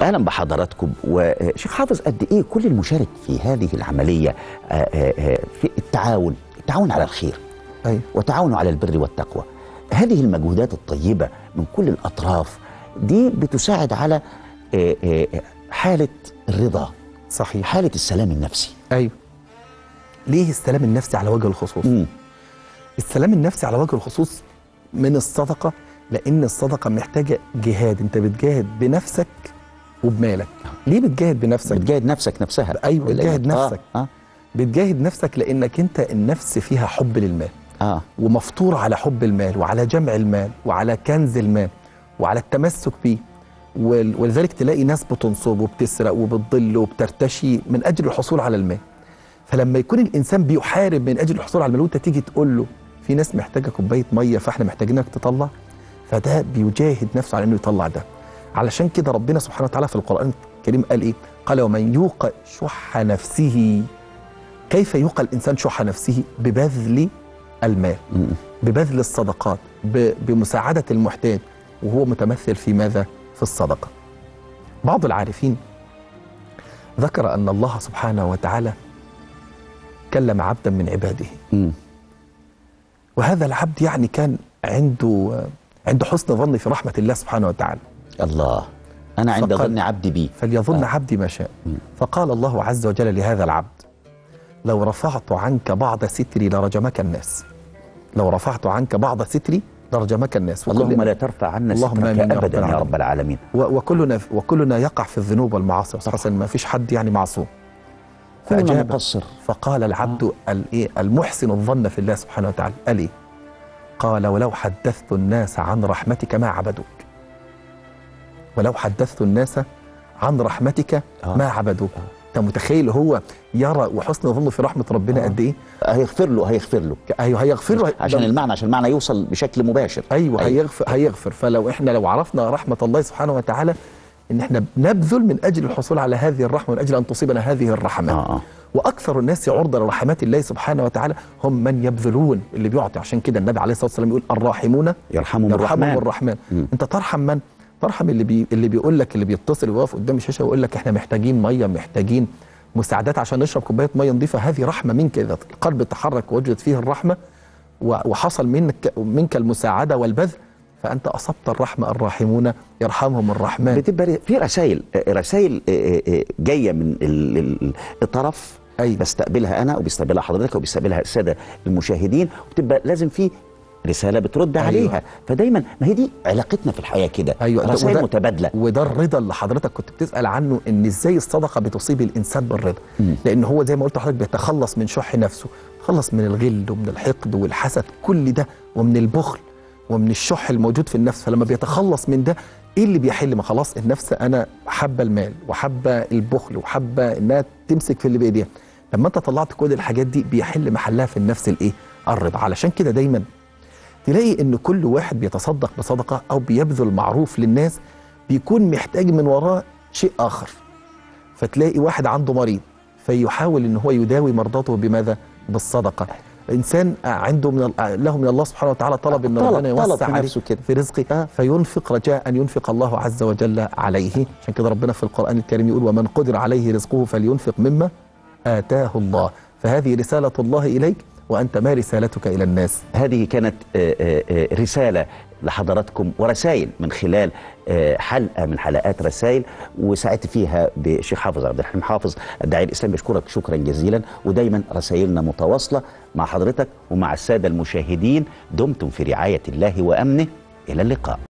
اهلا بحضراتكم وشيخ حافظ قد ايه كل المشارك في هذه العمليه آه، آه، آه، في التعاون التعاون على الخير أيوة. وتعاون على البر والتقوى هذه المجهودات الطيبه من كل الاطراف دي بتساعد على آه، آه، حاله الرضا صحيح حاله السلام النفسي ايوه ليه السلام النفسي على وجه الخصوص مم. السلام النفسي على وجه الخصوص من الصدقه لان الصدقه محتاجه جهاد انت بتجاهد بنفسك وبمالك ليه بتجاهد بنفسك بتجاهد نفسك نفسها أيوة، بتجاهد آه، نفسك. اه بتجاهد نفسك لانك انت النفس فيها حب للمال اه ومفطور على حب المال وعلى جمع المال وعلى كنز المال وعلى التمسك بيه ول- ولذلك تلاقي ناس بتنصب وبتسرق وبتضل وبترتشي من اجل الحصول على المال فلما يكون الانسان بيحارب من اجل الحصول على المال وانت تيجي تقول له في ناس محتاجه كوبايه ميه فاحنا محتاجينك تطلع فده بيجاهد نفسه على انه يطلع ده علشان كده ربنا سبحانه وتعالى في القران الكريم قال ايه قال ومن يوق شح نفسه كيف يوقى الانسان شح نفسه ببذل المال مم. ببذل الصدقات ب- بمساعدة المحتاج وهو متمثل في ماذا؟ في الصدقة بعض العارفين ذكر أن الله سبحانه وتعالى كلم عبدا من عباده مم. وهذا العبد يعني كان عنده عنده حسن ظن في رحمة الله سبحانه وتعالى الله انا عند فقد- ظن عبدي بي فليظن آه. عبدي ما شاء مم. فقال الله عز وجل لهذا العبد لو رفعت عنك بعض ستري لرجمك الناس لو رفعت عنك بعض ستري لرجمك الناس وكل- اللهم لا ترفع عنا اللهم سترك آمين يا رب ابدا يا العالمين. رب العالمين و- وكلنا وكلنا يقع في الذنوب والمعاصي أستاذ حسن ما فيش حد يعني معصوم كلنا فأجاب مقصر فقال العبد الايه المحسن الظن في الله سبحانه وتعالى قال ايه قال ولو حدثت الناس عن رحمتك ما عبدوك ولو حدثت الناس عن رحمتك آه. ما عبدوك انت متخيل هو يرى وحسن ظنه في رحمه ربنا آه. قد ايه هيغفر له هيغفر له ايوه هيغفر له عشان ده- المعنى عشان المعنى يوصل بشكل مباشر ايوه هيغفر هيغفر فلو احنا لو عرفنا رحمه الله سبحانه وتعالى ان احنا بنبذل من اجل الحصول على هذه الرحمه من اجل ان تصيبنا هذه الرحمات اه اه واكثر الناس عرضه لرحمات الله سبحانه وتعالى هم من يبذلون اللي بيعطي عشان كده النبي عليه الصلاه والسلام يقول الراحمون يرحمهم يرحمهم الرحمن الرحمن مم. انت ترحم من ترحم اللي بي اللي بيقول لك اللي بيتصل ويقف قدام الشاشه ويقول لك احنا محتاجين ميه محتاجين مساعدات عشان نشرب كوبايه ميه نظيفه هذه رحمه منك اذا القلب تحرك ووجدت فيه الرحمه و- وحصل منك منك المساعده والبذل فانت اصبت الرحمه الراحمون يرحمهم الرحمن بتبقى في رسائل رسائل جايه من ال- ال- الطرف أيوة. بستقبلها انا وبيستقبلها حضرتك وبيستقبلها الساده المشاهدين وبتبقى لازم في رساله بترد أيوة. عليها فدايما ما هي دي علاقتنا في الحياه كده أيوة، ده- رسائل وده- متبادله وده الرضا اللي حضرتك كنت بتسال عنه ان ازاي الصدقه بتصيب الانسان بالرضا مم. لان هو زي ما قلت لحضرتك بيتخلص من شح نفسه خلص من الغل ومن الحقد والحسد كل ده ومن البخل ومن الشح الموجود في النفس فلما بيتخلص من ده ايه اللي بيحل ما خلاص النفس انا حابه المال وحابه البخل وحابه انها تمسك في اللي بايديها لما انت طلعت كل الحاجات دي بيحل محلها في النفس الايه الرضا علشان كده دايما تلاقي ان كل واحد بيتصدق بصدقه او بيبذل معروف للناس بيكون محتاج من وراه شيء اخر فتلاقي واحد عنده مريض فيحاول ان هو يداوي مرضاته بماذا بالصدقه انسان عنده من ال- له من الله سبحانه وتعالى طلب ان طلب- ربنا طلب يوسع في عليه نفسه كده. في رزقه آه. فينفق رجاء ان ينفق الله عز وجل عليه عشان كده ربنا في القران الكريم يقول ومن قدر عليه رزقه فلينفق مما اتاه الله فهذه رساله الله اليك وانت ما رسالتك الى الناس هذه كانت آه، آه، آه، رسالة لحضراتكم ورسائل من خلال آه، حلقة من حلقات رسائل وساعدت فيها بشيخ حافظ عبد الحليم حافظ الداعي الإسلامي بشكرك شكرا جزيلا ودايما رسائلنا متواصلة مع حضرتك ومع السادة المشاهدين دمتم في رعاية الله وأمنه إلى اللقاء